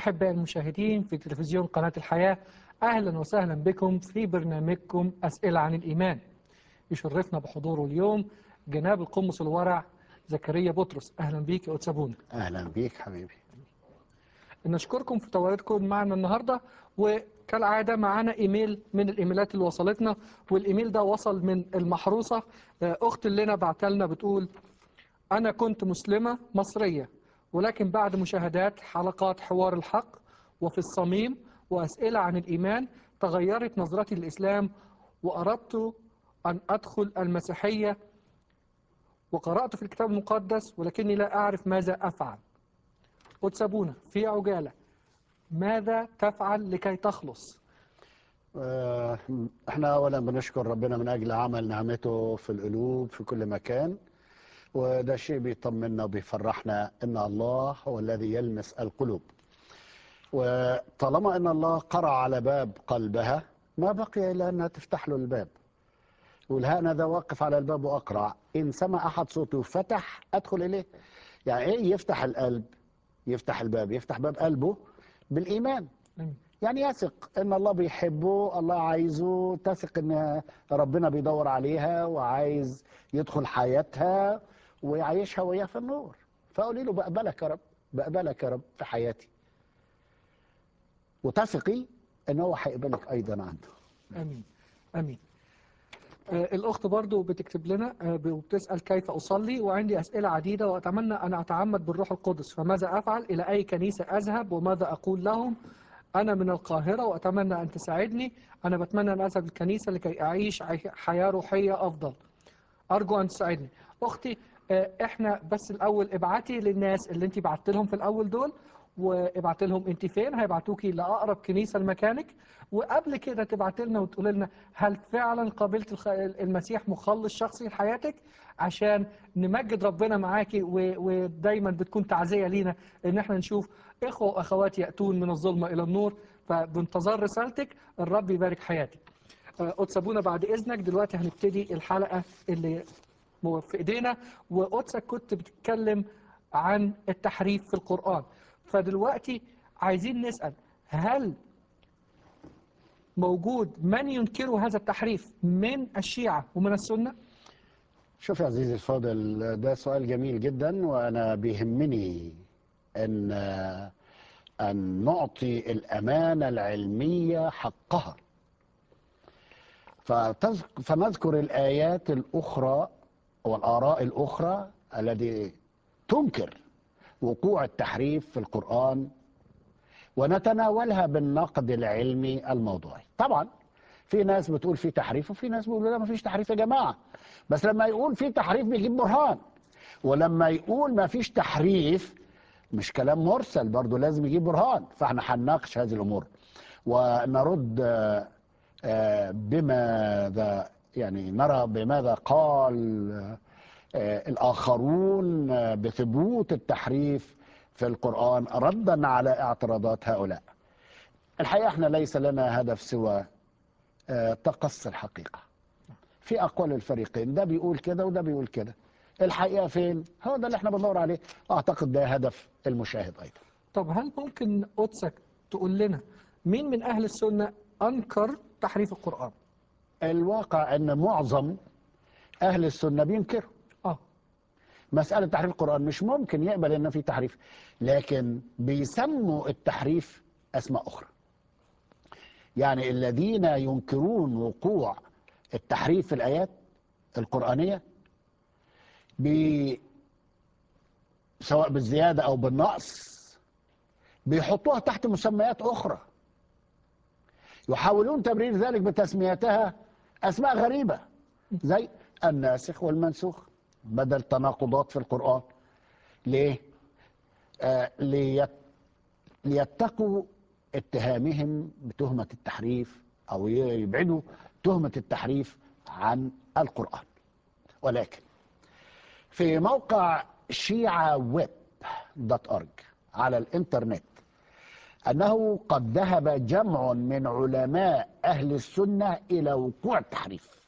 أحباء المشاهدين في تلفزيون قناة الحياة أهلا وسهلا بكم في برنامجكم أسئلة عن الإيمان يشرفنا بحضوره اليوم جناب القمص الورع زكريا بطرس أهلا بيك يا أتسابونا اهلا بيك حبيبي نشكركم في تواجدكم معنا النهاردة وكالعادة معانا إيميل من الإيميلات اللي وصلتنا والإيميل ده وصل من المحروسة آه، أخت اللي لنا بعتلنا بتقول أنا كنت مسلمة مصرية ولكن بعد مشاهدات حلقات حوار الحق وفي الصميم وأسئلة عن الإيمان تغيرت نظرتي للإسلام وأردت أن أدخل المسيحية وقرأت في الكتاب المقدس ولكني لا أعرف ماذا أفعل أتسابونا في عجالة ماذا تفعل لكي تخلص آه، احنا اولا بنشكر ربنا من اجل عمل نعمته في القلوب في كل مكان وده شيء بيطمنا وبيفرحنا ان الله هو الذي يلمس القلوب وطالما ان الله قرع على باب قلبها ما بقي الا انها تفتح له الباب والها انا ذا واقف على الباب واقرع ان سمع احد صوته فتح ادخل اليه يعني ايه يفتح القلب يفتح الباب يفتح باب قلبه بالايمان آمين. يعني يثق ان الله بيحبه الله عايزه تثق ان ربنا بيدور عليها وعايز يدخل حياتها ويعيشها وياه في النور فقولي له بقبلك يا رب بقبلك يا رب في حياتي وتثقي ان هو هيقبلك ايضا عنده أمين أمين آه، الأخت برضو بتكتب لنا آه، وبتسأل كيف أصلي وعندي أسئلة عديدة وأتمنى أن أتعمد بالروح القدس فماذا أفعل إلى أي كنيسة أذهب وماذا أقول لهم أنا من القاهرة وأتمنى أن تساعدني أنا بتمنى أن أذهب الكنيسة لكي أعيش عي- حياة روحية أفضل أرجو أن تساعدني أختي آه، إحنا بس الأول ابعتي للناس اللي أنت بعت لهم في الأول دول وابعت لهم أنت فين هيبعتوكي لأقرب كنيسة لمكانك وقبل كده تبعت لنا وتقول لنا هل فعلا قابلت الخ- المسيح مخلص شخصي لحياتك عشان نمجد ربنا معاكي و- ودايما بتكون تعزية لينا ان احنا نشوف اخوة واخوات يأتون من الظلمة الى النور فبانتظار رسالتك الرب يبارك حياتك آه، قدس ابونا بعد اذنك دلوقتي هنبتدي الحلقة اللي مو- في ايدينا وقدسك كنت بتتكلم عن التحريف في القرآن فدلوقتي عايزين نسأل هل موجود من ينكر هذا التحريف من الشيعة ومن السنة شوف يا عزيزي الفاضل ده سؤال جميل جدا وانا بيهمني ان ان نعطي الامانه العلميه حقها فتذك- فنذكر الايات الاخرى والاراء الاخرى التي تنكر وقوع التحريف في القران ونتناولها بالنقد العلمي الموضوعي طبعا في ناس بتقول في تحريف وفي ناس بيقولوا لا ما فيش تحريف يا جماعه بس لما يقول في تحريف بيجيب برهان ولما يقول ما فيش تحريف مش كلام مرسل برضه لازم يجيب برهان فاحنا هنناقش هذه الامور ونرد آه، آه، بماذا يعني نرى بماذا قال آه، الاخرون آه، بثبوت التحريف في القران ردا على اعتراضات هؤلاء الحقيقه احنا ليس لنا هدف سوى آه، تقصي الحقيقه في اقوال الفريقين ده بيقول كده وده بيقول كده الحقيقه فين هو ده اللي احنا بندور عليه اعتقد ده هدف المشاهد ايضا طب هل ممكن قدسك تقول لنا مين من أهل السنة أنكر تحريف القرآن الواقع ان معظم اهل السنه بينكروا آه مساله تحريف القران مش ممكن يقبل ان في تحريف لكن بيسموا التحريف اسماء اخرى يعني الذين ينكرون وقوع التحريف في الايات القرانيه بي سواء بالزياده او بالنقص بيحطوها تحت مسميات اخرى يحاولون تبرير ذلك بتسميتها اسماء غريبه زي الناسخ والمنسوخ بدل تناقضات في القران ليه آه ليت ليتقوا اتهامهم بتهمه التحريف او يبعدوا تهمه التحريف عن القران ولكن في موقع شيعة ويب دوت أورج على الإنترنت أنه قد ذهب جمع من علماء أهل السنة إلى وقوع التحريف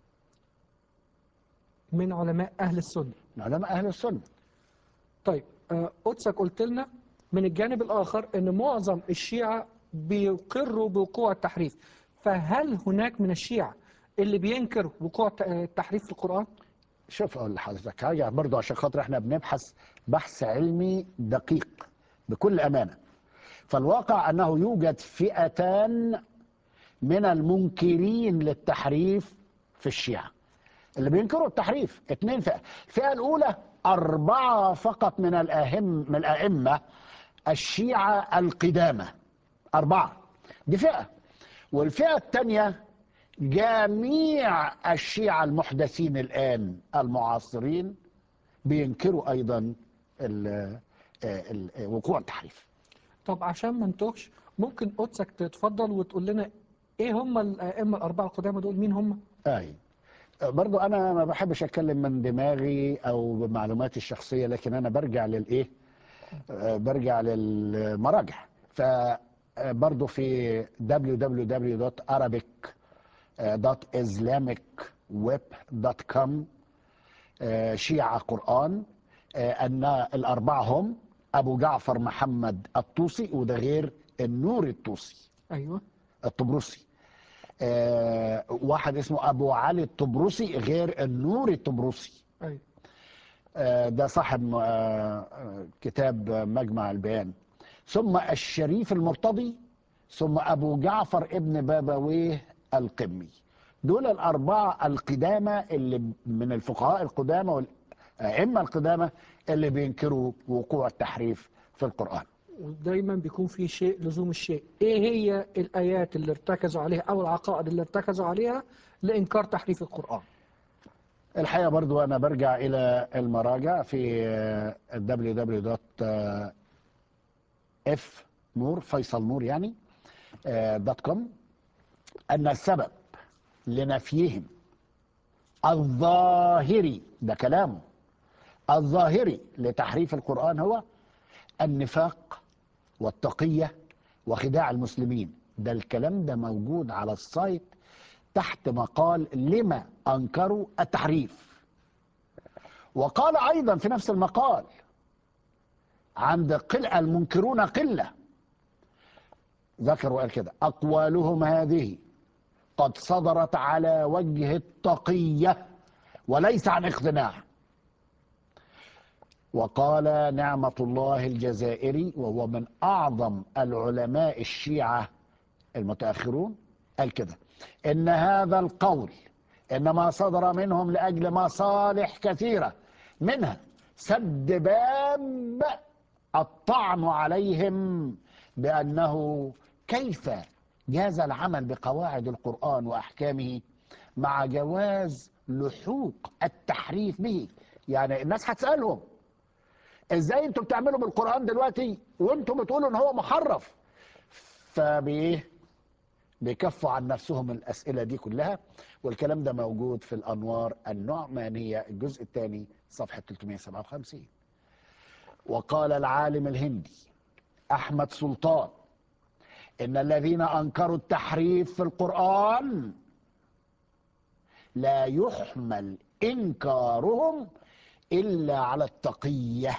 من علماء أهل السنة من علماء أهل السنة طيب آه، قدسك قلت لنا من الجانب الآخر أن معظم الشيعة بيقروا بوقوع التحريف فهل هناك من الشيعة اللي بينكر وقوع الت- التحريف في القرآن؟ شوف اقول لحضرتك حاجه برضه عشان خاطر احنا بنبحث بحث علمي دقيق بكل امانه فالواقع انه يوجد فئتان من المنكرين للتحريف في الشيعه اللي بينكروا التحريف اثنين فئه الفئه الاولى اربعه فقط من الاهم من الائمه الشيعه القدامى اربعه دي فئه والفئه الثانيه جميع الشيعة المحدثين الآن المعاصرين بينكروا أيضا ال- ال- وقوع التحريف طب عشان ما نتوهش ممكن قدسك تتفضل وتقول لنا ايه هم الائمه الاربعه القدامى دول مين هم؟ أي برضو أنا ما بحبش أتكلم من دماغي أو بمعلوماتي الشخصية لكن أنا برجع للإيه آه، برجع للمراجع فبرضو في www.arabic.islamicweb.com آه، شيعة قرآن آه، أن الأربعة هم أبو جعفر محمد الطوسي وده غير النور الطوسي ايوه الطبرسي آه، واحد اسمه أبو علي الطبرسي غير النور الطبرسي ايوه آه، ده صاحب آه، آه، كتاب مجمع البيان ثم الشريف المرتضي ثم أبو جعفر ابن بابويه القمي دول الأربعة القدامى اللي من الفقهاء القدامى والأئمة القدامى اللي بينكروا وقوع التحريف في القرآن ودايما بيكون في شيء لزوم الشيء ايه هي الايات اللي ارتكزوا عليها او العقائد اللي ارتكزوا عليها لانكار تحريف القران الحقيقة برضو أنا برجع إلى المراجع في www.f نور فيصل نور يعني دوت كوم أن السبب لنفيهم الظاهري ده كلامه الظاهري لتحريف القرآن هو النفاق والتقية وخداع المسلمين ده الكلام ده موجود على السايت تحت مقال لما أنكروا التحريف وقال أيضا في نفس المقال عند قل المنكرون قلة ذكر وقال كده أقوالهم هذه قد صدرت على وجه التقية وليس عن اقتناع وقال نعمة الله الجزائري وهو من أعظم العلماء الشيعة المتأخرون قال كده إن هذا القول إنما صدر منهم لأجل مصالح كثيرة منها سد باب الطعن عليهم بأنه كيف جاز العمل بقواعد القرآن وأحكامه مع جواز لحوق التحريف به يعني الناس هتسألهم ازاي انتوا بتعملوا بالقرآن دلوقتي وانتوا بتقولوا ان هو محرف فبايه بيكفوا عن نفسهم الأسئلة دي كلها والكلام ده موجود في الأنوار النعمانية الجزء الثاني صفحة 357 وقال العالم الهندي أحمد سلطان إن الذين أنكروا التحريف في القرآن لا يحمل إنكارهم إلا على التقية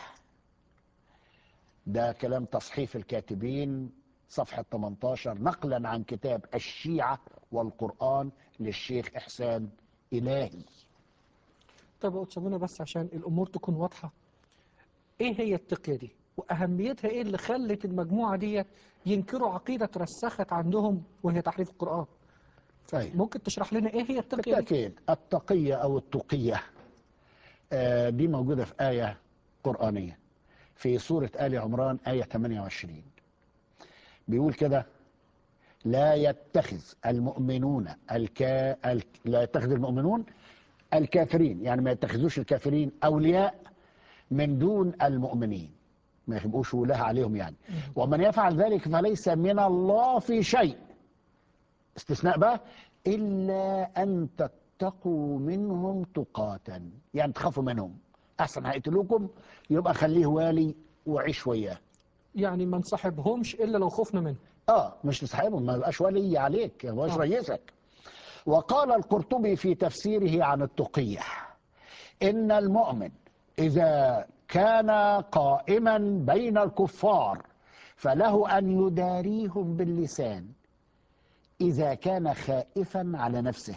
ده كلام تصحيف الكاتبين صفحة 18 نقلا عن كتاب الشيعة والقرآن للشيخ إحسان إلهي طب يا أستاذ منى بس عشان الامور تكون واضحه ايه هي التقيه دي واهميتها ايه اللي خلت المجموعه دي ينكروا عقيده ترسخت عندهم وهي تحريف القران طيب ممكن تشرح لنا ايه هي التقيه دي بالتأكيد التقية أو التقية آه، دي موجودة في آية قرآنية في سورة آل عمران آية 28 بيقول كده لا يتخذ المؤمنون الكا... ال... لا يتخذ المؤمنون الكافرين يعني ما يتخذوش الكافرين أولياء من دون المؤمنين ما يبقوش ولاة عليهم يعني ومن يفعل ذلك فليس من الله في شيء استثناء بقى إلا أن تتقوا منهم تقاتا يعني تخافوا منهم أحسن هيقتلوكم يبقى خليه والي وعيش وياه يعني ما نصاحبهمش الا لو خفنا منهم اه مش تصاحبهم ما يبقاش ولي عليك ما يبقاش آه. رئيسك وقال القرطبي في تفسيره عن التقية إن المؤمن إذا كان قائما بين الكفار فله ان يداريهم باللسان اذا كان خائفا على نفسه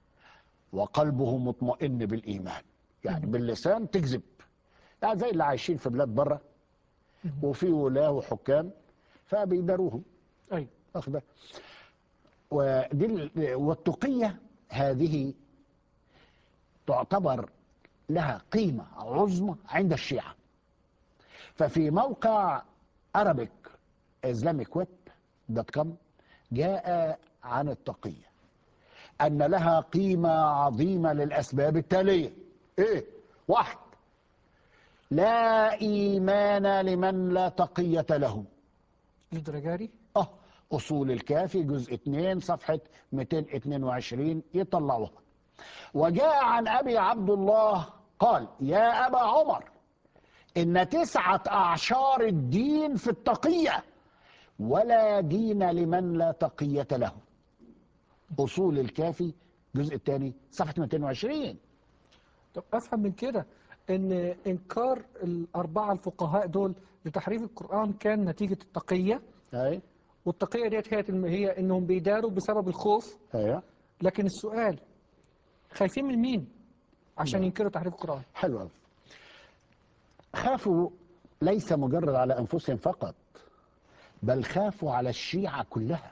وقلبه مطمئن بالايمان يعني باللسان تكذب يعني زي اللي عايشين في بلاد بره وفي ولاه وحكام فبيداروهم ايوه واخد بالك؟ ودي ال- والتقية هذه تعتبر لها قيمة عظمى عند الشيعة ففي موقع Arabic Islamic Web دوت كوم جاء عن التقية أن لها قيمة عظيمة للأسباب التالية إيه؟ واحد لا إيمان لمن لا تقية له الدرجاري اه اصول الكافي جزء 2 صفحه 222 يطلعوها وجاء عن ابي عبد الله قال يا ابا عمر ان تسعه اعشار الدين في التقيه ولا دين لمن لا تقيه له اصول الكافي الجزء الثاني صفحه 220 طب افهم من كده ان انكار الاربعه الفقهاء دول لتحريف القران كان نتيجه التقيه اي والتقيه ديت هي هي انهم بيداروا بسبب الخوف ايوه لكن السؤال خايفين من مين عشان لا. ينكروا تحريف القران حلو أوي. خافوا ليس مجرد على انفسهم فقط بل خافوا على الشيعه كلها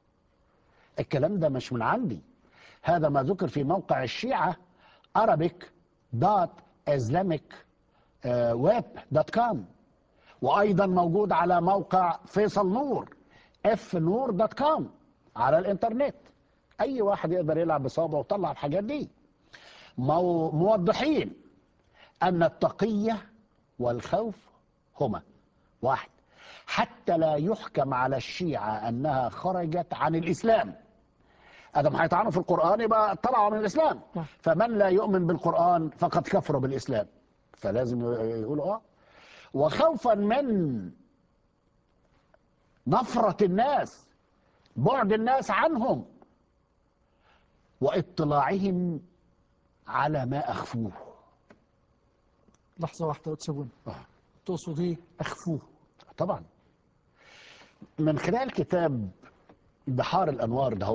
الكلام ده مش من عندي هذا ما ذكر في موقع الشيعه Arabic دوت Islamic ويب دوت كوم وايضا موجود على موقع فيصل نور اف نور دوت كوم على الانترنت اي واحد يقدر يلعب بصابعه ويطلع الحاجات دي مو موضحين أن التقية والخوف هما واحد حتى لا يحكم على الشيعة أنها خرجت عن الإسلام أدم هيطعنوا في القرآن يبقى طلعوا من الإسلام نعم. فمن لا يؤمن بالقرآن فقد كفر بالإسلام فلازم يقولوا آه وخوفا من نفرة الناس بعد الناس عنهم واطلاعهم على ما أخفوه لحظه واحده وتسيبوني آه. تقصد ايه اخفوه طبعا من خلال كتاب بحار الانوار ده هو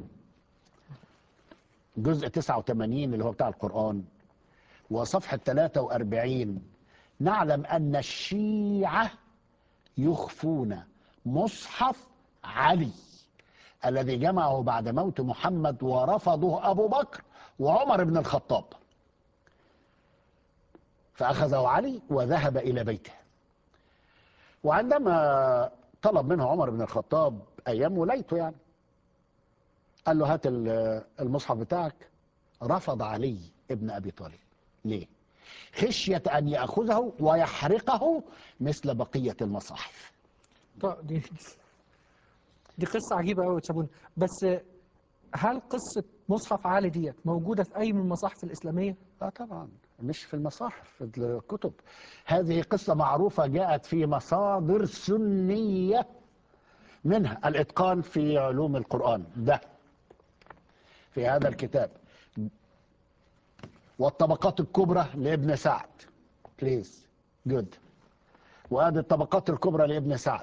جزء 89 اللي هو بتاع القران وصفحه 43 نعلم ان الشيعه يخفون مصحف علي الذي جمعه بعد موت محمد ورفضه ابو بكر وعمر بن الخطاب فاخذه علي وذهب الى بيته وعندما طلب منه عمر بن الخطاب ايام ولايته يعني قال له هات ال- المصحف بتاعك رفض علي ابن ابي طالب ليه خشيه ان ياخذه ويحرقه مثل بقيه المصاحف طب دي دي قصه عجيبه قوي تسيبوني بس هل قصه مصحف علي ديت موجوده في اي من المصاحف الاسلاميه اه طبعا مش في المصاحف في الكتب هذه قصة معروفة جاءت في مصادر سنية منها الإتقان في علوم القرآن ده في هذا الكتاب والطبقات الكبرى لابن سعد بليز جود وهذه الطبقات الكبرى لابن سعد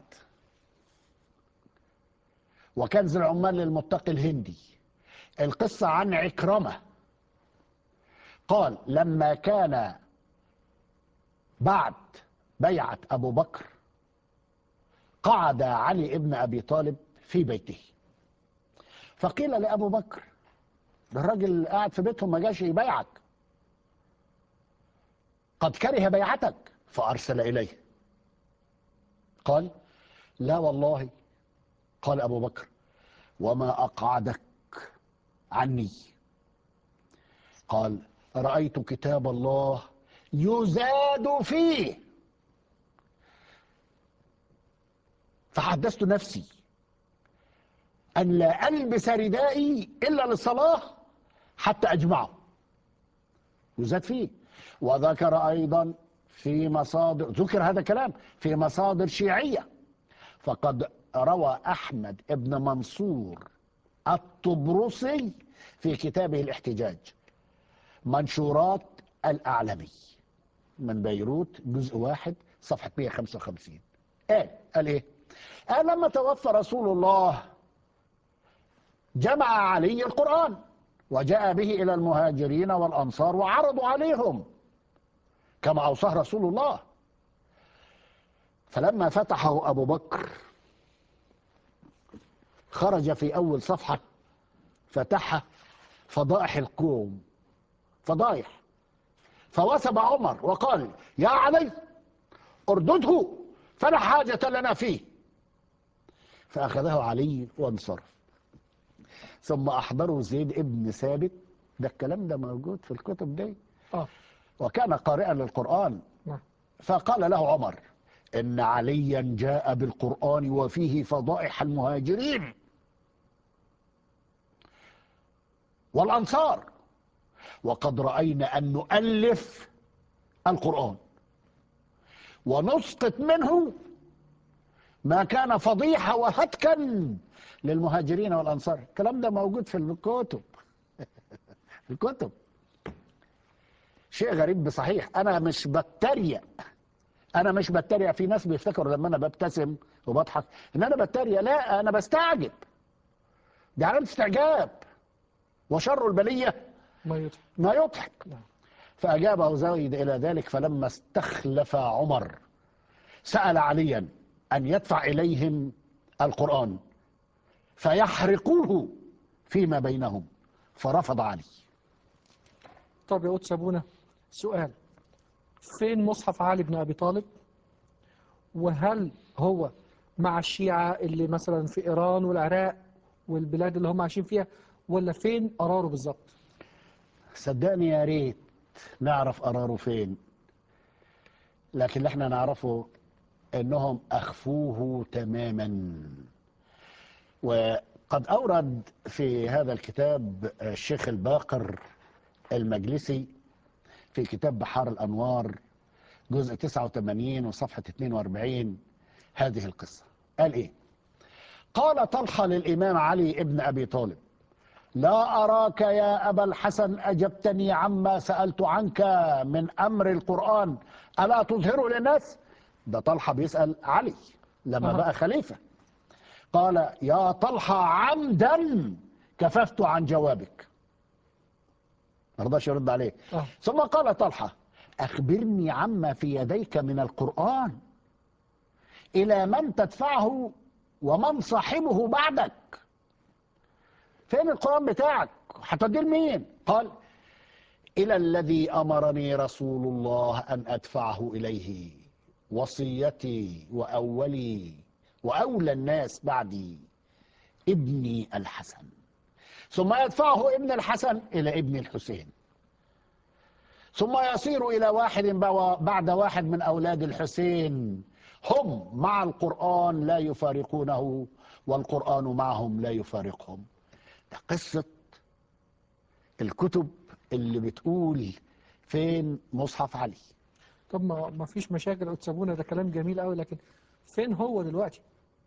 وكنز العمال للمتقي الهندي القصة عن عكرمة قال لما كان بعد بيعة أبو بكر قعد علي ابن أبي طالب في بيته فقيل لأبو بكر ده الراجل قاعد في بيتهم ما جاش يبايعك قد كره بيعتك فأرسل إليه قال لا والله قال أبو بكر وما أقعدك عني قال رأيت كتاب الله يزاد فيه فحدثت نفسي أن لا ألبس ردائي إلا للصلاة حتى أجمعه يزاد فيه وذكر أيضا في مصادر ذكر هذا الكلام في مصادر شيعية فقد روى أحمد ابن منصور الطبرسي في كتابه الاحتجاج منشورات الأعلمي من بيروت جزء واحد صفحة 155 قال قال ايه قال لما توفى رسول الله جمع علي القرآن وجاء به إلى المهاجرين والأنصار وعرضوا عليهم كما أوصاه رسول الله فلما فتحه أبو بكر خرج في أول صفحة فتحها فضائح القوم فضايح فوثب عمر وقال يا علي اردده فلا حاجة لنا فيه فأخذه علي وانصرف ثم أحضروا زيد ابن ثابت ده الكلام ده موجود في الكتب دي اه وكان قارئا للقرآن نعم فقال له عمر إن عليا جاء بالقرآن وفيه فضائح المهاجرين والأنصار وقد رأينا أن نؤلف القرآن ونسقط منه ما كان فضيحة وهتكا للمهاجرين والأنصار الكلام ده موجود في الكتب في الكتب شيء غريب بصحيح أنا مش بتريق أنا مش بتريق في ناس بيفتكروا لما أنا ببتسم وبضحك إن أنا بتريق لا أنا بستعجب دي علامة استعجاب وشر البلية ما يضحك ما يضحك نعم. فأجابه زيد إلى ذلك فلما استخلف عمر سأل عليا أن يدفع إليهم القرآن فيحرقوه فيما بينهم فرفض علي طب يا قدس أبونا سؤال فين مصحف علي بن أبي طالب وهل هو مع الشيعة اللي مثلا في إيران والعراق والبلاد اللي هم عايشين فيها ولا فين قراره بالظبط صدقني يا ريت نعرف قراره فين لكن اللي احنا نعرفه انهم اخفوه تماما وقد اورد في هذا الكتاب الشيخ الباقر المجلسي في كتاب بحار الانوار جزء 89 وصفحه 42 هذه القصه قال ايه قال طلحه للامام علي ابن ابي طالب لا أراك يا أبا الحسن أجبتني عما سألت عنك من أمر القرآن ألا تظهره للناس ده طلحة بيسأل علي لما أها. بقى خليفة قال يا طلحة عمدا كففت عن جوابك ما رضاش يرد عليه آه. ثم قال طلحة أخبرني عما في يديك من القرآن إلى من تدفعه ومن صاحبه بعدك فين القرآن بتاعك هتديه لمين قال إلى الذي أمرني رسول الله أن أدفعه إليه وصيتي وأولي وأولى الناس بعدي ابني الحسن ثم يدفعه ابن الحسن إلى ابن الحسين ثم يصير إلى واحد بوا- بعد واحد من أولاد الحسين هم مع القرآن لا يفارقونه والقرآن معهم لا يفارقهم ده قصة الكتب اللي بتقول فين مصحف علي طب ما ما فيش مشاكل يا قدس أبونا ده كلام جميل قوي لكن فين هو دلوقتي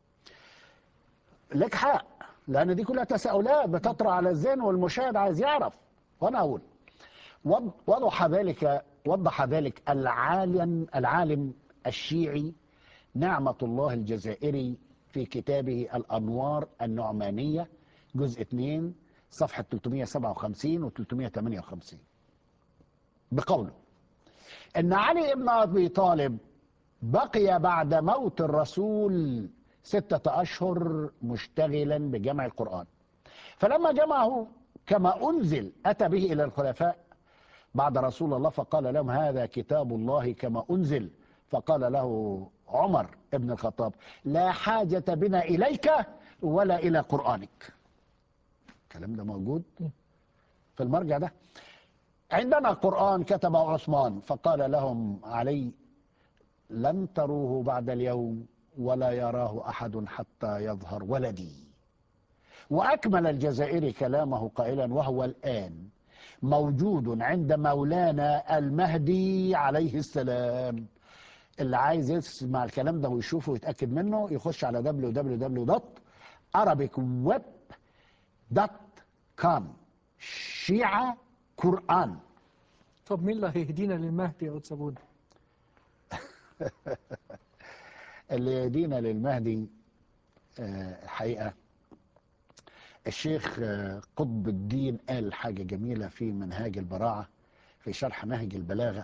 لك حق لأن دي كلها تساؤلات بتطرح على الذهن والمشاهد عايز يعرف وأنا أقول وض- وضح ذلك وضح ذلك العالم العالم الشيعي نعمة الله الجزائري في كتابه الأنوار النعمانية جزء 2 صفحة 357 و 358 بقوله إن علي بن أبي طالب بقي بعد موت الرسول ستة أشهر مشتغلا بجمع القرآن فلما جمعه كما أنزل أتى به إلى الخلفاء بعد رسول الله فقال لهم هذا كتاب الله كما أنزل فقال له عمر ابن الخطاب لا حاجة بنا إليك ولا إلى قرآنك الكلام ده موجود في المرجع ده عندنا قرآن كتبه عثمان فقال لهم علي لن تروه بعد اليوم ولا يراه أحد حتى يظهر ولدي وأكمل الجزائري كلامه قائلا وهو الآن موجود عند مولانا المهدي عليه السلام اللي عايز يسمع الكلام ده ويشوفه ويتأكد منه يخش على www.arabicweb.com شيعة قرآن طب مين اللي هيهدينا للمهدي يا قدس أبونا اللي يدينا للمهدي آه، الحقيقة الشيخ آه، قطب الدين قال حاجة جميلة في منهاج البراعة في شرح نهج البلاغة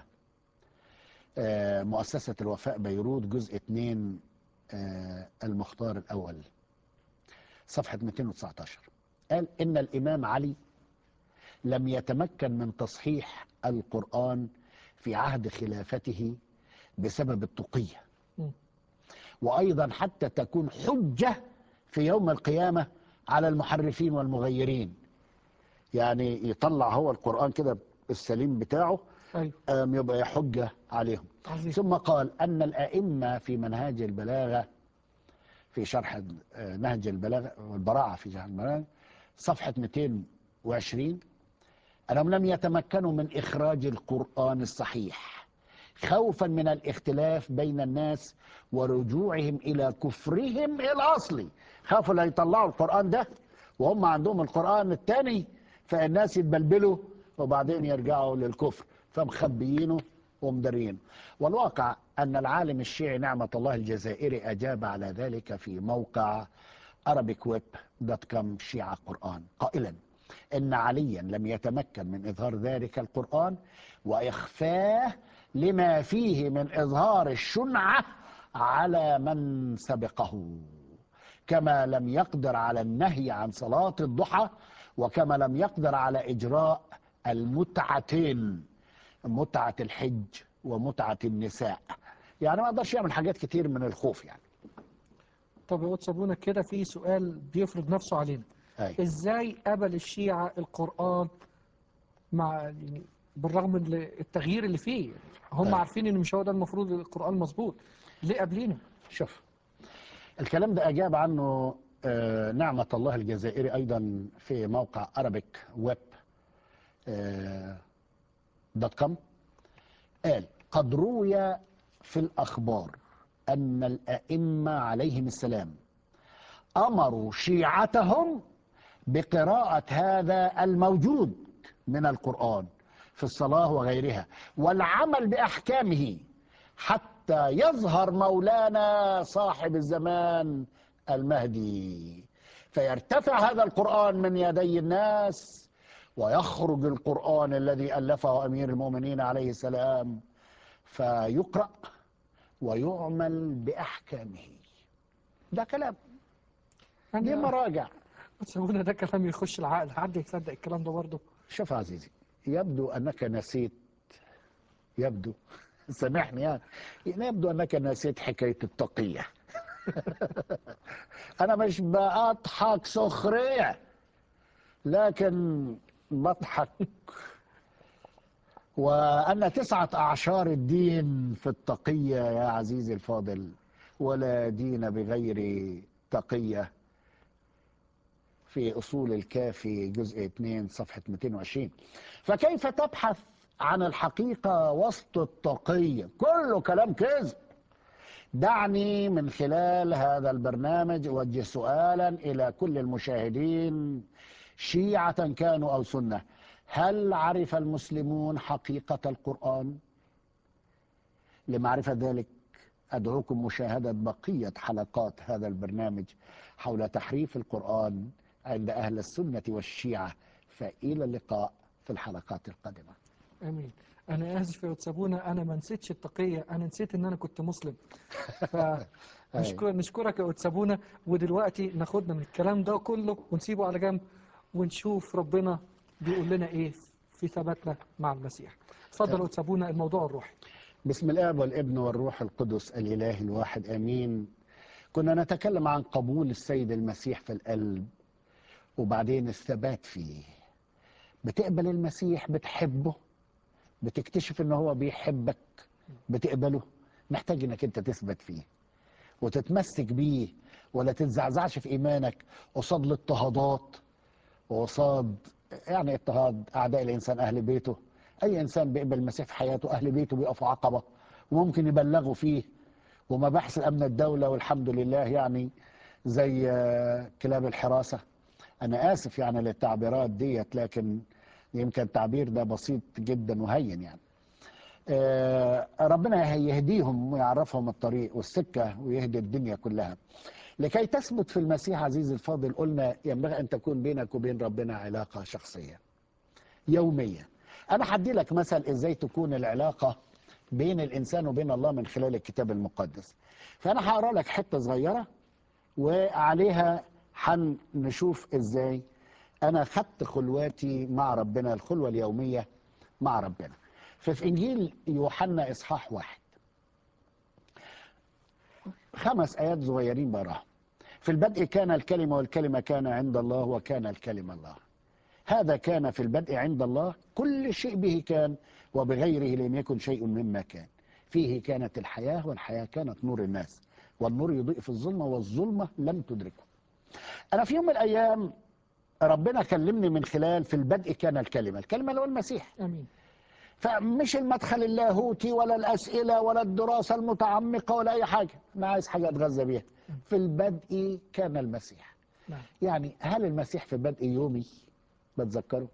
آه، مؤسسة الوفاء بيروت جزء 2 آه، المختار الأول صفحة 219 قال إن الإمام علي لم يتمكن من تصحيح القرآن في عهد خلافته بسبب التقية مم. وأيضا حتى تكون حجة في يوم القيامة على المحرفين والمغيرين يعني يطلع هو القرآن كده السليم بتاعه ايوه أم يبقى حجة عليهم عظيم ثم قال أن الأئمة في منهاج البلاغة في شرح آه، نهج البلاغة والبراعة في شرح البلاغة صفحة 220 أنهم لم يتمكنوا من إخراج القرآن الصحيح خوفا من الاختلاف بين الناس ورجوعهم إلى كفرهم الأصلي خافوا لا يطلعوا القرآن ده وهم عندهم القرآن الثاني فالناس يتبلبلوا وبعدين يرجعوا للكفر فمخبيينه ومدرينه والواقع أن العالم الشيعي نعمة الله الجزائري أجاب على ذلك في موقع arabicweb.com شيعة قرآن قائلا إن عليا لم يتمكن من إظهار ذلك القرآن وإخفاه لما فيه من إظهار الشنعة على من سبقه كما لم يقدر على النهي عن صلاة الضحى وكما لم يقدر على إجراء المتعتين متعة الحج ومتعة النساء يعني ما قدرش يعمل حاجات كتير من الخوف يعني طب يا قدس ابونا كده في سؤال بيفرض نفسه علينا أي. ازاي قبل الشيعة القرآن مع يعني بالرغم من التغيير اللي فيه هم أي. عارفين ان مش هو ده المفروض القرآن مظبوط ليه قابلينه شوف الكلام ده أجاب عنه آه، نعمة الله الجزائري أيضا في موقع أرابيك ويب دوت كوم قال قد روي في الأخبار أن الأئمة عليهم السلام أمروا شيعتهم بقراءة هذا الموجود من القرآن في الصلاة وغيرها والعمل بأحكامه حتى يظهر مولانا صاحب الزمان المهدي فيرتفع هذا القرآن من يدي الناس ويخرج القرآن الذي ألفه أمير المؤمنين عليه السلام فيقرأ ويعمل بأحكامه ده كلام دي يعني مراجع قدس ابونا ده كلام يخش العقل حد يصدق الكلام ده برضه شوف يا عزيزي يبدو أنك نسيت يبدو سامحني يعني يبدو أنك نسيت حكاية التقية أنا مش بضحك سخرية لكن بضحك وأن تسعة أعشار الدين في التقية يا عزيزي الفاضل ولا دين بغير تقية في أصول الكافي جزء 2 صفحة 220 فكيف تبحث عن الحقيقة وسط التقية كله كلام كذب دعني من خلال هذا البرنامج أوجه سؤالا إلى كل المشاهدين شيعة كانوا أو سنة هل عرف المسلمون حقيقة القرآن؟ لمعرفة ذلك أدعوكم مشاهدة بقية حلقات هذا البرنامج حول تحريف القرآن عند أهل السنة والشيعة فإلى اللقاء في الحلقات القادمة امين انا اسف يا قدس ابونا انا ما نسيتش التقية انا نسيت ان انا كنت مسلم فنشكر نشكرك يا قدس ابونا ودلوقتي ناخدنا من الكلام ده كله ونسيبه على جنب ونشوف ربنا بيقول لنا ايه في ثباتنا مع المسيح اتفضل يا قدس ابونا الموضوع الروحي بسم الآب والابن والروح القدس الإله الواحد آمين كنا نتكلم عن قبول السيد المسيح في القلب وبعدين الثبات فيه بتقبل المسيح بتحبه بتكتشف ان هو بيحبك بتقبله محتاج انك انت تثبت فيه وتتمسك بيه ولا تتزعزعش في ايمانك قصاد الاضطهادات وقصاد يعني اضطهاد اعداء الانسان اهل بيته اي انسان بيقبل المسيح في حياته اهل بيته بيقفوا عقبه وممكن يبلغوا فيه ومباحث الامن الدوله والحمد لله يعني زي آه، كلاب الحراسه انا اسف يعني للتعبيرات ديت لكن يمكن التعبير ده بسيط جدا وهين يعني آه، ربنا يهديهم ويعرفهم الطريق والسكة ويهدي الدنيا كلها لكي تثبت في المسيح عزيزي الفاضل قلنا ينبغي أن تكون بينك وبين ربنا علاقة شخصية يومية أنا هدي لك مثل إزاي تكون العلاقة بين الإنسان وبين الله من خلال الكتاب المقدس فأنا هقرأ لك حتة صغيرة وعليها هنشوف إزاي أنا خدت خلواتي مع ربنا الخلوة اليومية مع ربنا ففي إنجيل يوحنا إصحاح واحد خمس آيات صغيرين براهم في البدء كان الكلمة والكلمة كان عند الله وكان الكلمة الله هذا كان في البدء عند الله كل شيء به كان وبغيره لم يكن شيء مما كان فيه كانت الحياة والحياة كانت نور الناس والنور يضيء في الظلمة والظلمة لم تدركه أنا في يوم من الأيام ربنا كلمني من خلال في البدء كان الكلمة الكلمة اللي هو المسيح امين فمش المدخل اللاهوتي ولا الأسئلة ولا الدراسة المتعمقة ولا أي حاجة أنا عايز حاجة أتغذى بيها في البدء كان المسيح نعم يعني هل المسيح في بدء يومي بتذكره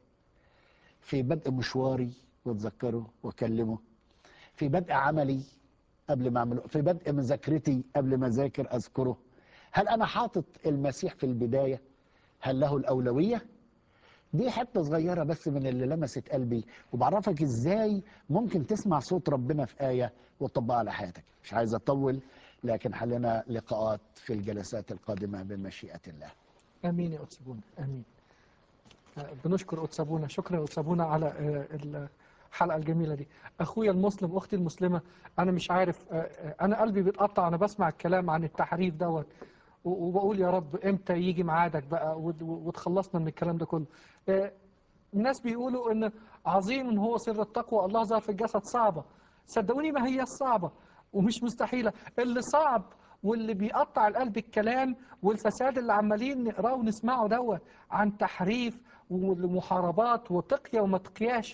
في بدء مشواري بتذكره واكلمه في بدء عملي قبل ما اعمله في بدء مذاكرتي قبل ما اذاكر اذكره هل انا حاطط المسيح في البدايه هل له الاولويه دي حته صغيره بس من اللي لمست قلبي وبعرفك ازاي ممكن تسمع صوت ربنا في ايه وتطبقها على حياتك مش عايز اطول لكن حلنا لقاءات في الجلسات القادمه بمشيئه الله امين يا أتسابونا امين آه، بنشكر أتسابونا شكرا يا أتسابونا على آه، الحلقه الجميله دي اخويا المسلم اختي المسلمه انا مش عارف آه، آه، انا قلبي بيتقطع انا بسمع الكلام عن التحريف دوت و- وبقول يا رب امتى يجي ميعادك بقى وت- وتخلصنا من الكلام ده كله آه، الناس بيقولوا ان عظيم هو سر التقوى الله ظهر في الجسد صعبه صدقوني ما هي الصعبه ومش مستحيله اللي صعب واللي بيقطع القلب الكلام والفساد اللي عمالين نقراه ونسمعه دوت عن تحريف ومحاربات وتقيا وما تقياش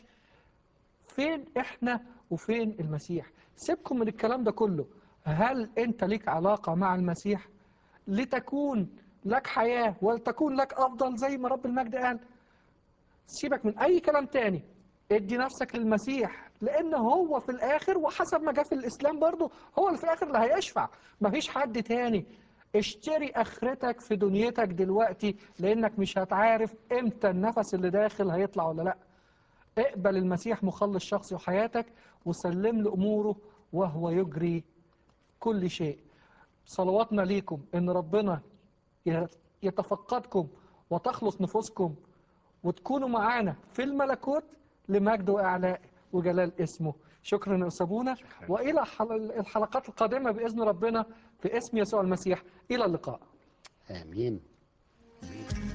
فين احنا وفين المسيح سيبكم من الكلام ده كله هل انت ليك علاقة مع المسيح لتكون لك حياة ولتكون لك افضل زي ما رب المجد قال سيبك من اي كلام تاني ادي نفسك للمسيح لان هو في الاخر وحسب ما جاء في الاسلام برضه هو اللي في الاخر اللي هيشفع مفيش حد تاني اشتري اخرتك في دنيتك دلوقتي لانك مش هتعرف امتى النفس اللي داخل هيطلع ولا لا اقبل المسيح مخلص شخصي وحياتك وسلم له اموره وهو يجري كل شيء صلواتنا ليكم ان ربنا يتفقدكم وتخلص نفوسكم وتكونوا معانا في الملكوت لمجد واعلاء وجلال اسمه شكرا يا أسابونا والى حل- الحلقات القادمه باذن ربنا في اسم يسوع المسيح الى اللقاء امين